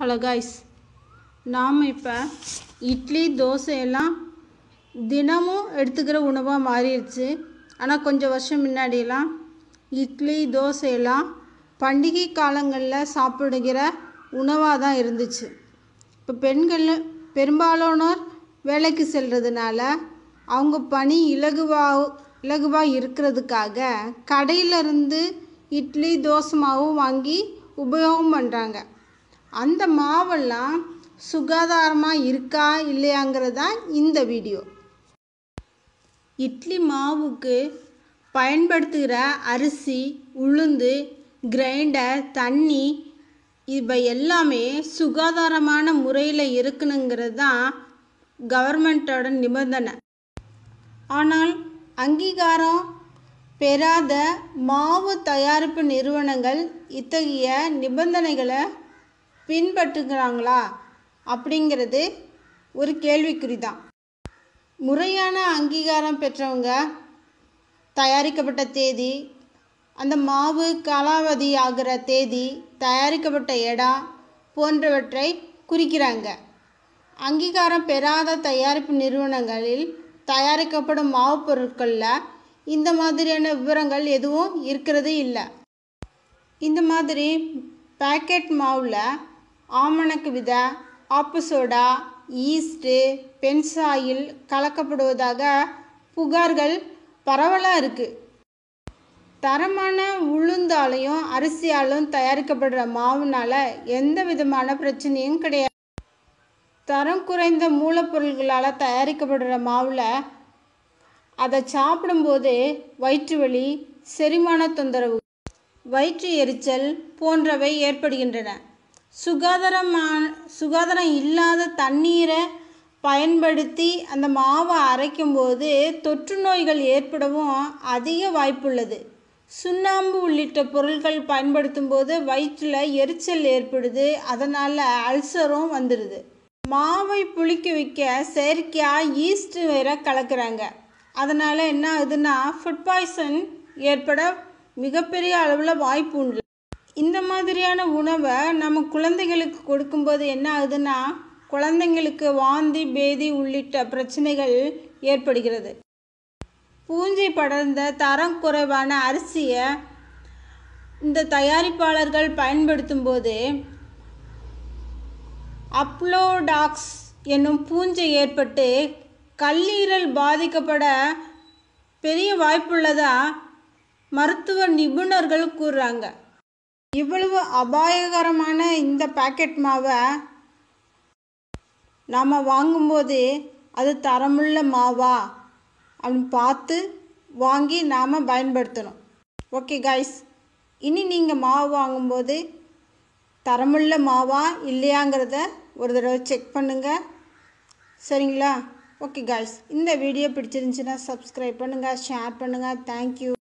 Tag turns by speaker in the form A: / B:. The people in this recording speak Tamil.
A: ஹலோ காய்ஸ் நாம் இப்போ இட்லி தோசை எல்லாம் தினமும் எடுத்துக்கிற உணவாக மாறிடுச்சு ஆனால் கொஞ்சம் வருஷம் முன்னாடியெல்லாம் இட்லி தோசையெல்லாம் பண்டிகை காலங்களில் சாப்பிடுகிற உணவாக தான் இருந்துச்சு இப்போ பெண்கள் பெரும்பாலானோர் வேலைக்கு செல்றதுனால அவங்க பணி இலகுவாக இலகுவாக இருக்கிறதுக்காக கடையிலேருந்து இட்லி தோசை மாவு வாங்கி உபயோகம் பண்ணுறாங்க அந்த மாவெல்லாம் சுகாதாரமாக இருக்கா இல்லையாங்கிறது தான் இந்த வீடியோ இட்லி மாவுக்கு பயன்படுத்துகிற அரிசி உளுந்து கிரைண்டர் தண்ணி இவை எல்லாமே சுகாதாரமான முறையில் இருக்கணுங்கிறது தான் கவர்மெண்ட்டோட நிபந்தனை ஆனால் அங்கீகாரம் பெறாத மாவு தயாரிப்பு நிறுவனங்கள் இத்தகைய நிபந்தனைகளை பின்பற்றுகிறாங்களா அப்படிங்கிறது ஒரு கேள்விக்குறி தான் முறையான அங்கீகாரம் பெற்றவங்க தயாரிக்கப்பட்ட தேதி அந்த மாவு காலாவதி ஆகிற தேதி தயாரிக்கப்பட்ட இடம் போன்றவற்றை குறிக்கிறாங்க அங்கீகாரம் பெறாத தயாரிப்பு நிறுவனங்களில் தயாரிக்கப்படும் மாவு பொருட்களில் இந்த மாதிரியான விவரங்கள் எதுவும் இருக்கிறது இல்லை இந்த மாதிரி பேக்கெட் மாவில் ஆமணக்கு விதை ஆப்பு சோடா ஈஸ்ட்டு பென்சாயில் கலக்கப்படுவதாக புகார்கள் பரவலாக இருக்குது தரமான உளுந்தாலையும் அரிசியாலும் தயாரிக்கப்படுற மாவுனால எந்த விதமான பிரச்சனையும் கிடையாது தரம் குறைந்த மூலப்பொருள்களால் தயாரிக்கப்படுற மாவில் அதை சாப்பிடும்போது வயிற்று வலி செரிமான தொந்தரவு வயிற்று எரிச்சல் போன்றவை ஏற்படுகின்றன சுகாதாரமான சுகாதாரம் இல்லாத தண்ணீரை பயன்படுத்தி அந்த மாவை அரைக்கும்போது தொற்று நோய்கள் ஏற்படவும் அதிக வாய்ப்புள்ளது சுண்ணாம்பு உள்ளிட்ட பொருட்கள் பயன்படுத்தும் போது வயிற்றில் எரிச்சல் ஏற்படுது அதனால் அல்சரும் வந்துடுது மாவை புளிக்க வைக்க செயற்கையாக ஈஸ்ட் வேற கலக்கிறாங்க அதனால் என்ன ஆகுதுன்னா ஃபுட் பாய்சன் ஏற்பட மிகப்பெரிய அளவில் வாய்ப்பு உண்டு இந்த மாதிரியான உணவை நம்ம குழந்தைகளுக்கு கொடுக்கும்போது என்ன ஆகுதுன்னா குழந்தைங்களுக்கு வாந்தி பேதி உள்ளிட்ட பிரச்சனைகள் ஏற்படுகிறது பூஞ்சை படர்ந்த தரம் குறைவான அரிசியை இந்த தயாரிப்பாளர்கள் பயன்படுத்தும் போது அப்ளோடாக்ஸ் என்னும் பூஞ்சை ஏற்பட்டு கல்லீரல் பாதிக்கப்பட பெரிய வாய்ப்புள்ளதா மருத்துவ நிபுணர்கள் கூறுறாங்க இவ்வளவு அபாயகரமான இந்த பாக்கெட் மாவை நாம் வாங்கும்போது அது தரமுள்ள மாவா அப்படின்னு பார்த்து வாங்கி நாம் பயன்படுத்தணும் ஓகே காய்ஸ் இனி நீங்கள் மாவு வாங்கும்போது தரமுள்ள மாவா இல்லையாங்கிறத ஒரு தடவை செக் பண்ணுங்கள் சரிங்களா ஓகே காய்ஸ் இந்த வீடியோ பிடிச்சிருந்துச்சின்னா சப்ஸ்கிரைப் பண்ணுங்கள் ஷேர் பண்ணுங்கள் தேங்க்யூ